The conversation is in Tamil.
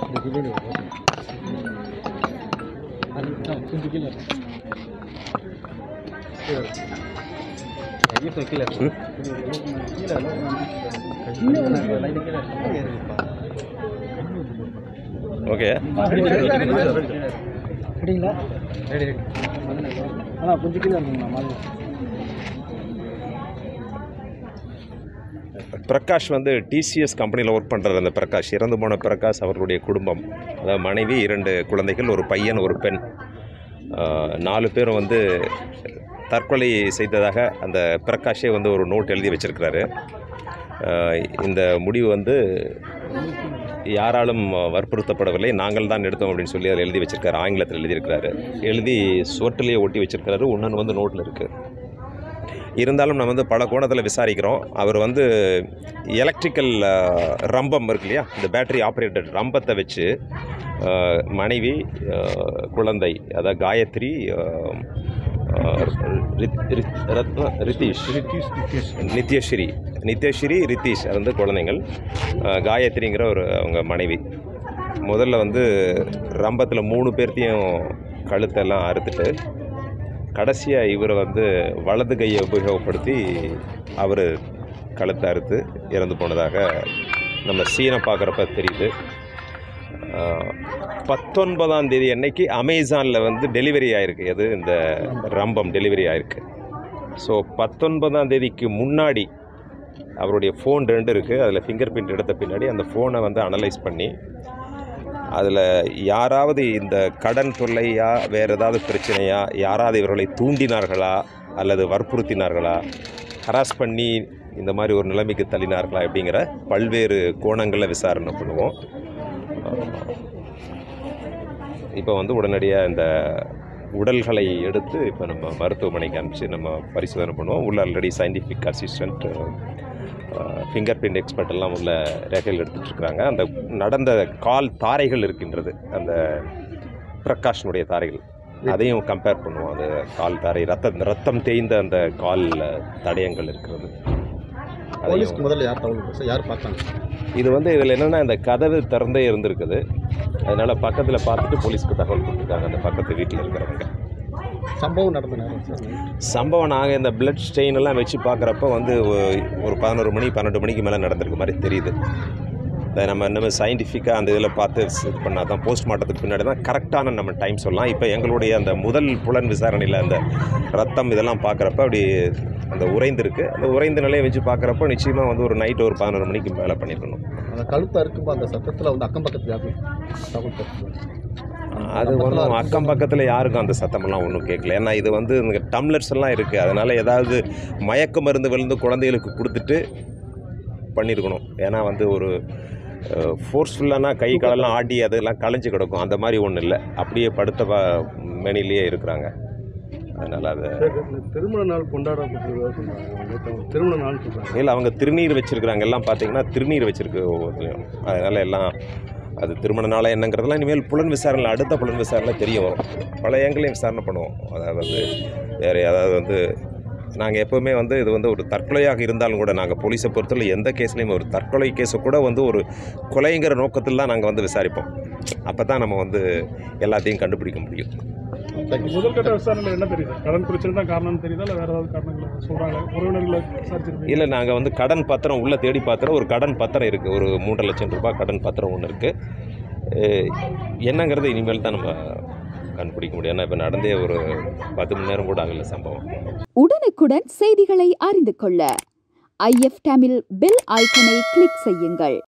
கொஞ்சம் கீழே ஐயோ கீழே ம்? கீழே லைட்டு கீழே ஓகே அப்படிங்களா ரெடி ரெடி அண்ணா கொஞ்சம் கீழே இருந்தீங்களா மாதிரி பிரகாஷ் வந்து டிசிஎஸ் கம்பெனியில் ஒர்க் பண்ணுற அந்த பிரகாஷ் இறந்து போன பிரகாஷ் அவர்களுடைய குடும்பம் அதாவது மனைவி இரண்டு குழந்தைகள் ஒரு பையன் ஒரு பெண் ஆஹ், நாலு பேரும் வந்து தற்கொலை செய்ததாக அந்த பிரகாஷே வந்து ஒரு நோட் எழுதி வச்சிருக்கிறாரு ஆஹ், இந்த முடிவு வந்து யாராலும் வற்புறுத்தப்படவில்லை நாங்கள் தான் எடுத்தோம் அப்படின்னு சொல்லி அதில் எழுதி வச்சிருக்காரு ஆங்கிலத்தில் எழுதியிருக்கிறாரு எழுதி சுவட்டிலேயே ஒட்டி வச்சிருக்கிறாரு ஒன்று வந்து நோட்டில் இருக்குது இருந்தாலும் நம்ம வந்து பல கோணத்தில் விசாரிக்கிறோம் அவர் வந்து எலக்ட்ரிக்கல் ரம்பம் இருக்கு இல்லையா இந்த பேட்டரி ஆப்ரேட்டட் ரம்பத்தை வச்சு அஹ், மனைவி அஹ், குழந்தை அதாவது காயத்ரி அஹ், அஹ், ரித்- ரித்- ரத்ன ரித்தீஷ் நித்யஸ்ரீ நித்யஸ்ரீ ரித்தீஷ் அது வந்து குழந்தைங்கள் அஹ், காயத்ரிங்கிற ஒரு அவங்க மனைவி முதல்ல வந்து ரம்பத்தில் மூணு பேர்த்தையும் கழுத்தெல்லாம் அறுத்துட்டு கடைசியாக இவரை வந்து வலது கையை உபயோகப்படுத்தி அவர் கழுத்தை அறுத்து இறந்து போனதாக நம்ம சீனை பார்க்குறப்ப தெரியுது ஆஹ், பத்தொன்பதாம் தேதி அன்னைக்கு அமேசானில் வந்து டெலிவரி ஆயிருக்கு எது இந்த ரம்பம் டெலிவரி ஆயிருக்கு ஸோ பத்தொன்பதாம் தேதிக்கு முன்னாடி அவருடைய ஃபோன் ரெண்டு இருக்குது அதில் ஃபிங்கர் பிரிண்ட் எடுத்த பின்னாடி அந்த ஃபோனை வந்து அனலைஸ் பண்ணி அதில் யாராவது இந்த கடன் தொல்லையா வேறு ஏதாவது பிரச்சனையா யாராவது இவர்களை தூண்டினார்களா அல்லது வற்புறுத்தினார்களா ஹராஸ் பண்ணி இந்த மாதிரி ஒரு நிலைமைக்கு தள்ளினார்களா அப்படிங்கிற பல்வேறு கோணங்களில் விசாரணை பண்ணுவோம் இப்போ வந்து உடனடியாக இந்த உடல்களை எடுத்து இப்போ நம்ம மருத்துவமனைக்கு அனுப்பிச்சு நம்ம பரிசோதனை பண்ணுவோம் உள்ள already scientific assistant fingerprint expert எல்லாம் உள்ள ரேகைகள் எடுத்துட்டு இருக்காங்க அந்த நடந்த கால் தாரைகள் இருக்கின்றது அந்த பிரகாஷ்னுடைய தாரைகள் அதையும் கம்பேர் பண்ணுவோம் அந்த கால் தாரை ரத்தம் ரத்தம் தேய்ந்த அந்த கால் தடயங்கள் இருக்கிறது அதையும் போலீஸ்க்கு முதல்ல யார் தகவல் கொடுத்தா? யார் பார்த்தாங்க இது வந்து இதில் என்னென்னா இந்த கதவு திறந்தே இருந்திருக்குது அதனால் பக்கத்தில் பார்த்துட்டு போலீஸ்க்கு தகவல் கொடுத்துருக்காங்க அந்த பக்கத்து வீட்டில் இருக்கிறவங்க சம்பவம் நடந்த நேரம் சார் சம்பவம் நாங்கள் இந்த பிளட் ஸ்டெயின் எல்லாம் வச்சு பார்க்குறப்ப வந்து ஒ- ஒரு பதினோரு மணி பன்னெண்டு மணிக்கு மேலே நடந்திருக்க மாதிரி தெரியுது இதை நம்ம இன்னும் சயின்டிஃபிக்காக அந்த இதில் பார்த்து இது பண்ணால் தான் போஸ்ட்மார்ட்டத்துக்கு பின்னாடி தான் கரெக்டான நம்ம டைம் சொல்லலாம் இப்போ எங்களுடைய அந்த முதல் புலன் விசாரணையில் அந்த ரத்தம் இதெல்லாம் பார்க்குறப்ப அப்படி அந்த உறைந்திருக்கு அந்த உறைந்த நிலையை வச்சு பார்க்குறப்ப நிச்சயமாக வந்து ஒரு நைட் ஒரு பதினோரு மணிக்கு மேலே பண்ணியிருக்கணும் அந்த கழுத்து அறுக்கும்போது அந்த சத்தத்தில் வந்து அக்கம் பக்கத்தில் யாரும் தகவல் கொடுத்தாங்க அது ஒன்றும் அக்கம் பக்கத்தில் யாருக்கும் அந்த சத்தமெல்லாம் ஒன்றும் கேட்கல ஏன்னா இது வந்து இந்த டம்ளர்ஸ் எல்லாம் இருக்குது அதனால் ஏதாவது மயக்க மருந்து விழுந்து குழந்தைகளுக்கு கொடுத்துட்டு பண்ணியிருக்கணும் ஏன்னா வந்து ஒரு ஃபோர்ஸ்ஃபுல்லானா கை காலெல்லாம் ஆட்டி அதெல்லாம் களைஞ்சு கிடக்கும் அந்த மாதிரி ஒன்றும் இல்லை அப்படியே படுத்த ப மேனிலேயே இருக்கிறாங்க அதனால் அது திருமண நாள் கொண்டாடப்பட்டிருக்கிறதா சொன்னாங்க திருமண நாள் சொல்கிறாங்க இல்லை அவங்க திருநீர் வச்சுருக்குறாங்க எல்லாம் பார்த்தீங்கன்னா திருநீர் வச்சுருக்கு ஒவ்வொருத்தலையும் அதனால் எல்லாம் அது திருமண நாளா என்னங்கிறதெல்லாம் இனிமேல் புலன் விசாரணை அடுத்த புலன் விசாரணை தெரிய வரும் பல ஏங்களையும் விசாரணை பண்ணுவோம் அதாவது வந்து வேறு அதாவது வந்து நாங்கள் எப்போவுமே வந்து இது வந்து ஒரு தற்கொலையாக இருந்தாலும் கூட நாங்கள் போலீஸை பொறுத்தவரை எந்த கேஸ்லையும் ஒரு தற்கொலை கேஸை கூட வந்து ஒரு கொலைங்கிற நோக்கத்தில் தான் நாங்கள் வந்து விசாரிப்போம் அப்போ தான் நம்ம வந்து எல்லாத்தையும் கண்டுபிடிக்க முடியும் முதல்கட்ட விசாரணையில் என்ன தெரியுது கடன் பிரச்சனை தான் காரணம்னு தெரியுதா இல்லை வேற ஏதாவது காரணங்கள் சொல்றாங்க உறவினர்களை விசாரிச்சிருப்பீங்க இல்லை நாங்கள் வந்து கடன் பத்திரம் உள்ளே தேடி பார்த்துறோம் ஒரு கடன் பத்திரம் இருக்குது ஒரு மூன்றரை லட்சம் ரூபாய் கடன் பத்திரம் ஒன்று இருக்குது என்னங்கிறது இனிமேல் தான் நம்ம கண்டுபிடிக்க முடியும் ஏன்னா இப்போ நடந்தே ஒரு பத்து மணி நேரம் கூட ஆகல சம்பவம் உடனுக்குடன் செய்திகளை அறிந்து கொள்ள ஐஎஃப் தமிழ் பெல் ஐக்கனை கிளிக் செய்யுங்கள்